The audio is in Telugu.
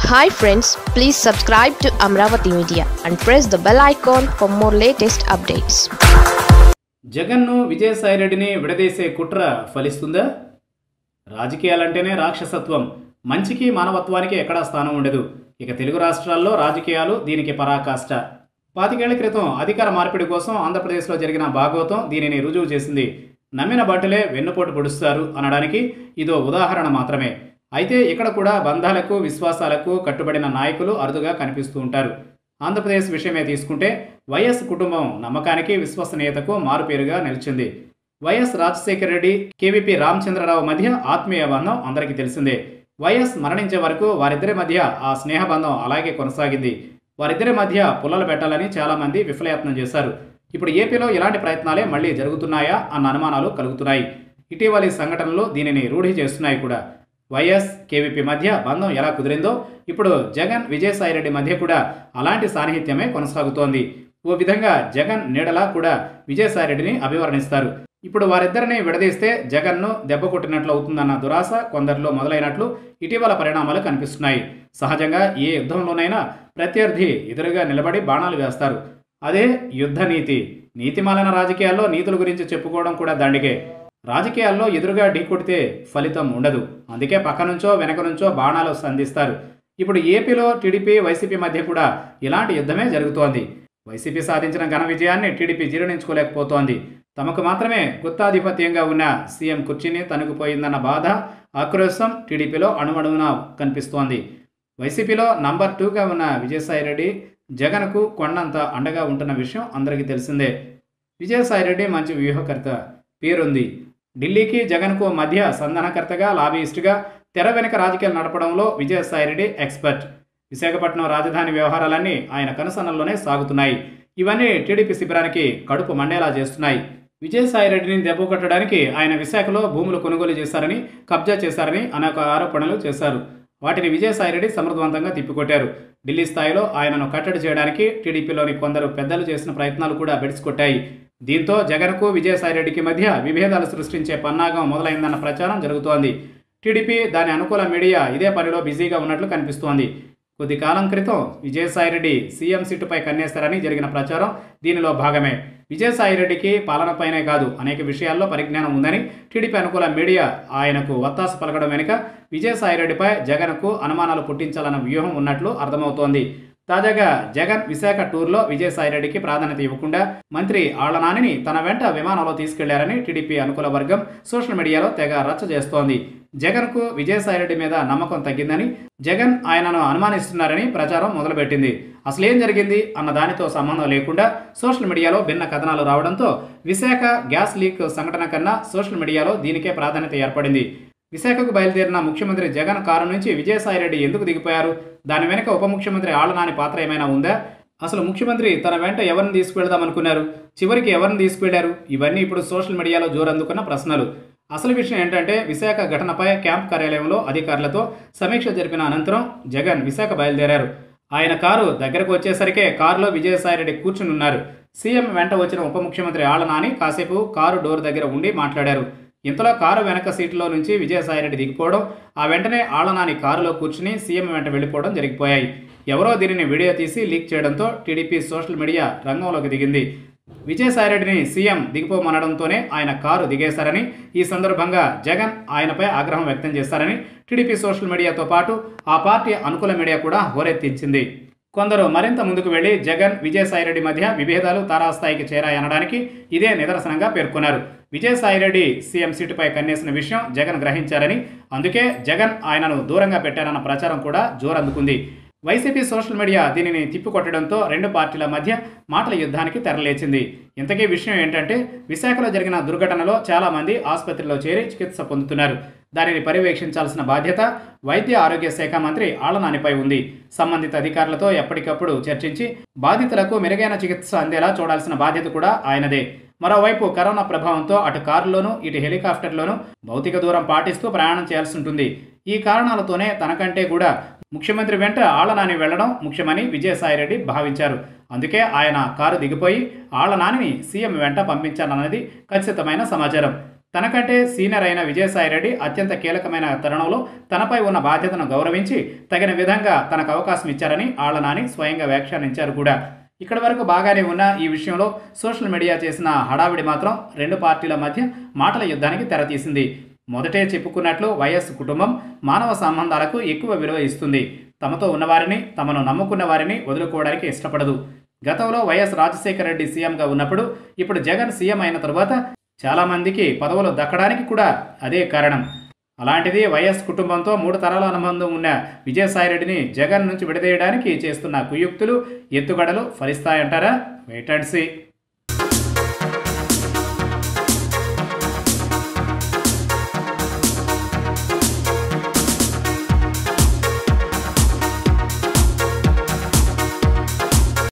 hi friends please subscribe to Amaravati media and press the bell icon for more latest updates జగన్ను విజయసాయిరెడ్డిని విడదీసే కుట్ర ఫలిస్తుందా రాజకీయాలంటేనే రాక్షసత్వం మంచికి మానవత్వానికి ఎక్కడా స్థానం ఉండదు ఇక తెలుగు రాష్ట్రాల్లో రాజకీయాలు దీనికి పరాకాష్ట పాతికేళ్ల క్రితం అధికార మార్పిడి కోసం ఆంధ్రప్రదేశ్లో జరిగిన భాగవతం దీనిని రుజువు చేసింది నమ్మిన బట్టలే వెన్నుపోటు పొడుస్తారు అనడానికి ఇదో ఉదాహరణ మాత్రమే అయితే ఇక్కడ కూడా బంధాలకు విశ్వాసాలకు కట్టుబడిన నాయకులు అరుదుగా కనిపిస్తూ ఉంటారు ఆంధ్రప్రదేశ్ విషయమే తీసుకుంటే వైఎస్ కుటుంబం నమ్మకానికి విశ్వసనీయతకు మారుపేరుగా నిలిచింది వైఎస్ రాజశేఖర రెడ్డి కేవీపీ రామచంద్రరావు మధ్య ఆత్మీయ బంధం అందరికీ తెలిసిందే వైఎస్ మరణించే వరకు వారిద్దరి మధ్య ఆ స్నేహబంధం అలాగే కొనసాగింది వారిద్దరి మధ్య పుల్లలు పెట్టాలని చాలామంది విఫలయత్నం చేశారు ఇప్పుడు ఏపీలో ఇలాంటి ప్రయత్నాలే మళ్ళీ జరుగుతున్నాయా అన్న అనుమానాలు కలుగుతున్నాయి ఇటీవలి సంఘటనలు దీనిని రూఢి చేస్తున్నాయి కూడా వైఎస్ కేవీపీ మధ్య బంధం ఎలా కుదిరిందో ఇప్పుడు జగన్ విజయసాయిరెడ్డి మధ్య కూడా అలాంటి సాన్నిహిత్యమే కొనసాగుతోంది ఓ విధంగా జగన్ నీడలా కూడా విజయసాయిరెడ్డిని అభివర్ణిస్తారు ఇప్పుడు వారిద్దరిని విడదీస్తే జగన్ను దెబ్బ కొట్టినట్లు అవుతుందన్న దురాశ కొందరిలో మొదలైనట్లు ఇటీవల పరిణామాలు కనిపిస్తున్నాయి సహజంగా ఏ యుద్ధంలోనైనా ప్రత్యర్థి ఎదురుగా నిలబడి బాణాలు వేస్తారు అదే యుద్ధ నీతి నీతిమాలన రాజకీయాల్లో నీతుల గురించి చెప్పుకోవడం కూడా దండిగే రాజకీయాల్లో ఎదురుగా ఢీకొడితే ఫలితం ఉండదు అందుకే పక్క నుంచో వెనక నుంచో బాణాలు సంధిస్తారు ఇప్పుడు ఏపీలో టీడీపీ వైసీపీ మధ్య కూడా ఇలాంటి యుద్ధమే జరుగుతోంది వైసీపీ సాధించిన ఘన విజయాన్ని టీడీపీ జీర్ణించుకోలేకపోతోంది తమకు మాత్రమే గుత్తాధిపత్యంగా ఉన్న సీఎం కుర్చీని తనుకుపోయిందన్న బాధ ఆక్రోశం టీడీపీలో అణువణువున కనిపిస్తోంది వైసీపీలో నంబర్ టూగా ఉన్న విజయసాయిరెడ్డి జగన్కు కొండంత అండగా ఉంటున్న విషయం అందరికీ తెలిసిందే విజయసాయిరెడ్డి మంచి వ్యూహకర్త పేరుంది ఢిల్లీకి జగన్కు మధ్య సంధానకర్తగా లాబీయిస్టుగా తెర వెనుక రాజకీయాలు నడపడంలో విజయసాయిరెడ్డి ఎక్స్పర్ట్ విశాఖపట్నం రాజధాని వ్యవహారాలన్నీ ఆయన కనుసన్నల్లోనే సాగుతున్నాయి ఇవన్నీ టీడీపీ శిబిరానికి కడుపు మండేలా చేస్తున్నాయి విజయసాయిరెడ్డిని దెబ్బకొట్టడానికి ఆయన విశాఖలో భూములు కొనుగోలు చేశారని కబ్జా చేశారని అనేక ఆరోపణలు చేశారు వాటిని విజయసాయిరెడ్డి సమర్థవంతంగా తిప్పికొట్టారు ఢిల్లీ స్థాయిలో ఆయనను కట్టడి చేయడానికి టీడీపీలోని కొందరు పెద్దలు చేసిన ప్రయత్నాలు కూడా బెడిసికొట్టాయి దీంతో జగన్కు విజయసాయిరెడ్డికి మధ్య విభేదాలు సృష్టించే పన్నాగం మొదలైందన్న ప్రచారం జరుగుతోంది టీడీపీ దాని అనుకూల మీడియా ఇదే పనిలో బిజీగా ఉన్నట్లు కనిపిస్తోంది కొద్ది కాలం క్రితం విజయసాయిరెడ్డి సీఎం సీటుపై కన్నేస్తారని జరిగిన ప్రచారం దీనిలో భాగమే విజయసాయిరెడ్డికి పాలనపైనే కాదు అనేక విషయాల్లో పరిజ్ఞానం ఉందని టీడీపీ అనుకూల మీడియా ఆయనకు వత్తాసు పలకడం వెనుక విజయసాయిరెడ్డిపై జగన్కు అనుమానాలు పుట్టించాలన్న వ్యూహం ఉన్నట్లు అర్థమవుతోంది తాజాగా జగన్ విశాఖ టూర్లో విజయసాయిరెడ్డికి ప్రాధాన్యత ఇవ్వకుండా మంత్రి ఆళ్లనానిని తన వెంట విమానంలో తీసుకెళ్లారని టీడీపీ అనుకూల వర్గం సోషల్ మీడియాలో తెగ రచ్చ చేస్తోంది జగన్కు విజయసాయిరెడ్డి మీద నమ్మకం తగ్గిందని జగన్ ఆయనను అనుమానిస్తున్నారని ప్రచారం మొదలుపెట్టింది అసలేం జరిగింది అన్న దానితో సంబంధం లేకుండా సోషల్ మీడియాలో భిన్న కథనాలు రావడంతో విశాఖ గ్యాస్ లీక్ సంఘటన కన్నా సోషల్ మీడియాలో దీనికే ప్రాధాన్యత ఏర్పడింది విశాఖకు బయలుదేరిన ముఖ్యమంత్రి జగన్ కారు నుంచి విజయసాయిరెడ్డి ఎందుకు దిగిపోయారు దాని వెనుక ఉప ముఖ్యమంత్రి ఆళ్లనాని పాత్ర ఏమైనా ఉందా అసలు ముఖ్యమంత్రి తన వెంట ఎవరిని తీసుకువెళ్దాం అనుకున్నారు చివరికి ఎవరిని తీసుకువెళ్లారు ఇవన్నీ ఇప్పుడు సోషల్ మీడియాలో జోరందుకున్న ప్రశ్నలు అసలు విషయం ఏంటంటే విశాఖ ఘటనపై క్యాంప్ కార్యాలయంలో అధికారులతో సమీక్ష జరిపిన అనంతరం జగన్ విశాఖ బయలుదేరారు ఆయన కారు దగ్గరకు వచ్చేసరికే కారులో విజయసాయిరెడ్డి కూర్చుని ఉన్నారు సీఎం వెంట వచ్చిన ఉప ముఖ్యమంత్రి ఆళ్లనాని కాసేపు కారు డోర్ దగ్గర ఉండి మాట్లాడారు ఇంతలో కారు వెనక సీటులో నుంచి విజయసాయిరెడ్డి దిగిపోవడం ఆ వెంటనే ఆళ్లనాని కారులో కూర్చుని సీఎం వెంట వెళ్ళిపోవడం జరిగిపోయాయి ఎవరో దీనిని వీడియో తీసి లీక్ చేయడంతో టీడీపీ సోషల్ మీడియా రంగంలోకి దిగింది విజయసాయిరెడ్డిని సీఎం దిగిపోమనడంతోనే ఆయన కారు దిగేశారని ఈ సందర్భంగా జగన్ ఆయనపై ఆగ్రహం వ్యక్తం చేశారని టీడీపీ సోషల్ మీడియాతో పాటు ఆ పార్టీ అనుకూల మీడియా కూడా హోరెత్తించింది కొందరు మరింత ముందుకు వెళ్లి జగన్ విజయసాయిరెడ్డి మధ్య విభేదాలు తారాస్థాయికి చేరాయనడానికి ఇదే నిదర్శనంగా పేర్కొన్నారు విజయసాయిరెడ్డి సీఎం సీటుపై కన్నేసిన విషయం జగన్ గ్రహించారని అందుకే జగన్ ఆయనను దూరంగా పెట్టారన్న ప్రచారం కూడా జోరందుకుంది వైసీపీ సోషల్ మీడియా దీనిని తిప్పికొట్టడంతో రెండు పార్టీల మధ్య మాటల యుద్ధానికి తెరలేచింది ఇంతకీ విషయం ఏంటంటే విశాఖలో జరిగిన దుర్ఘటనలో చాలా మంది ఆసుపత్రిలో చేరి చికిత్స పొందుతున్నారు దానిని పర్యవేక్షించాల్సిన బాధ్యత వైద్య ఆరోగ్య శాఖ మంత్రి ఆళ్లనానిపై ఉంది సంబంధిత అధికారులతో ఎప్పటికప్పుడు చర్చించి బాధితులకు మెరుగైన చికిత్స అందేలా చూడాల్సిన బాధ్యత కూడా ఆయనదే మరోవైపు కరోనా ప్రభావంతో అటు కారులోనూ ఇటు హెలికాప్టర్లోనూ భౌతిక దూరం పాటిస్తూ ప్రయాణం చేయాల్సి ఉంటుంది ఈ కారణాలతోనే తనకంటే కూడా ముఖ్యమంత్రి వెంట ఆళ్లనాని వెళ్లడం ముఖ్యమని విజయసాయిరెడ్డి భావించారు అందుకే ఆయన కారు దిగిపోయి ఆళ్లనానిని సీఎం వెంట పంపించారన్నది ఖచ్చితమైన సమాచారం తనకంటే సీనియర్ అయిన విజయసాయిరెడ్డి అత్యంత కీలకమైన తరుణంలో తనపై ఉన్న బాధ్యతను గౌరవించి తగిన విధంగా తనకు అవకాశం ఇచ్చారని ఆళ్లనాని స్వయంగా వ్యాఖ్యానించారు కూడా ఇక్కడి వరకు బాగానే ఉన్న ఈ విషయంలో సోషల్ మీడియా చేసిన హడావిడి మాత్రం రెండు పార్టీల మధ్య మాటల యుద్ధానికి తెరతీసింది మొదటే చెప్పుకున్నట్లు వైఎస్ కుటుంబం మానవ సంబంధాలకు ఎక్కువ విలువ ఇస్తుంది తమతో ఉన్నవారిని తమను నమ్ముకున్న వారిని వదులుకోవడానికి ఇష్టపడదు గతంలో వైఎస్ రాజశేఖర రెడ్డి సీఎంగా ఉన్నప్పుడు ఇప్పుడు జగన్ సీఎం అయిన తరువాత చాలామందికి పదవులు దక్కడానికి కూడా అదే కారణం అలాంటిది వైఎస్ కుటుంబంతో మూడు తరాల అనుబంధం ఉన్న విజయసాయిరెడ్డిని జగన్ నుంచి విడదీయడానికి చేస్తున్న కుయుక్తులు ఎత్తుగడలు ఫలిస్తాయంటారా వెయిట్ అండ్ సీ